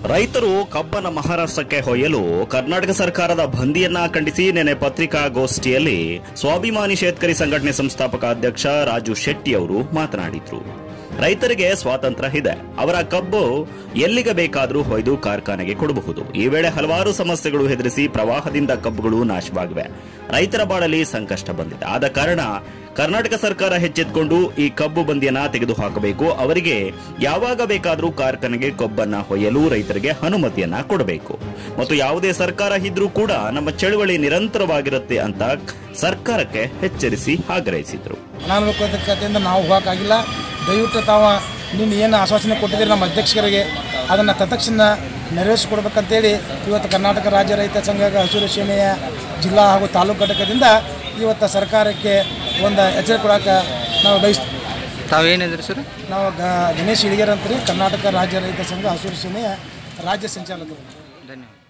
ರೈತರು ಕಬ್ಬನ ಮಹಾರಾಷ್ಟ್ರಕ್ಕೆ ಹೊಯ್ಯಲು ಕರ್ನಾಟಕ ಸರ್ಕಾರದ ಬಂದಿಯನ್ನ ಖಂಡಿಸಿ ನಿನ್ನೆ ಪತ್ರಿಕಾಗೋಷ್ಠಿಯಲ್ಲಿ ಸ್ವಾಭಿಮಾನಿ ಶೇತಕರಿ ಸಂಘಟನೆ ಸಂಸ್ಥಾಪಕ ಅಧ್ಯಕ್ಷ ರಾಜು ಶೆಟ್ಟಿ ಅವರು ಮಾತನಾಡಿದ್ರು ರೈತರಿಗೆ ಸ್ವಾತಂತ್ರ್ಯ ಇದೆ ಅವರ ಕಬ್ಬು ಎಲ್ಲಿಗೆ ಬೇಕಾದರೂ ಹೊಯ್ದು ಕಾರ್ಖಾನೆಗೆ ಕೊಡಬಹುದು ಈ ವೇಳೆ ಹಲವಾರು ಸಮಸ್ಯೆಗಳು ಹೆದರಿಸಿ ಪ್ರವಾಹದಿಂದ ಕಬ್ಬುಗಳು ನಾಶವಾಗಿವೆ ರೈತರ ಬಾಳಲ್ಲಿ ಸಂಕಷ್ಟ ಬಂದಿದೆ ಆದ ಕಾರಣ ಕರ್ನಾಟಕ ಸರ್ಕಾರ ಎಚ್ಚೆತ್ತುಕೊಂಡು ಈ ಕಬ್ಬು ಬಂದಿಯನ್ನ ತೆಗೆದುಹಾಕಬೇಕು ಅವರಿಗೆ ಯಾವಾಗ ಬೇಕಾದರೂ ಕಾರ್ಖಾನೆಗೆ ಕಬ್ಬನ್ನ ಹೊಯ್ಯಲು ರೈತರಿಗೆ ಅನುಮತಿಯನ್ನ ಕೊಡಬೇಕು ಮತ್ತು ಯಾವುದೇ ಸರ್ಕಾರ ಇದ್ರೂ ಕೂಡ ನಮ್ಮ ಚಳುವಳಿ ನಿರಂತರವಾಗಿರುತ್ತೆ ಅಂತ ಸರ್ಕಾರಕ್ಕೆ ಎಚ್ಚರಿಸಿ ಆಗ್ರಹಿಸಿದ್ರು ಅನಾನುಕೂಲತೆಯಿಂದ ನಾವು ಹೋಗೋಕ್ಕಾಗಿಲ್ಲ ದಯವಿಟ್ಟು ತಾವು ನಿನ್ನ ಏನು ಆಶ್ವಾಸನೆ ಕೊಟ್ಟಿದ್ದೀರಿ ನಮ್ಮ ಅಧ್ಯಕ್ಷರಿಗೆ ಅದನ್ನು ತತ್ಕ್ಷಣ ನೆರವೇರಿಸಿಕೊಡ್ಬೇಕಂತೇಳಿ ಇವತ್ತು ಕರ್ನಾಟಕ ರಾಜ್ಯ ರೈತ ಸಂಘ ಹಸಿರು ಸೇನೆಯ ಜಿಲ್ಲಾ ಹಾಗೂ ತಾಲೂಕು ಘಟಕದಿಂದ ಇವತ್ತು ಸರ್ಕಾರಕ್ಕೆ ಒಂದು ಎಚ್ಚರಿಕೆ ಕೊಡೋಕೆ ನಾವು ಬಯಸ್ತೀವಿ ತಾವೇನಿದ್ರಿ ಸರ್ ನಾವು ಗ ಗಣೇಶ್ ಹಿಡಿಗೇರ್ ಅಂತೀರಿ ಕರ್ನಾಟಕ ರಾಜ್ಯ ರೈತ ಸಂಘ ಹಸಿರು ಸೇನೆಯ ರಾಜ್ಯ ಸಂಚಾಲಕರು ಧನ್ಯವಾದ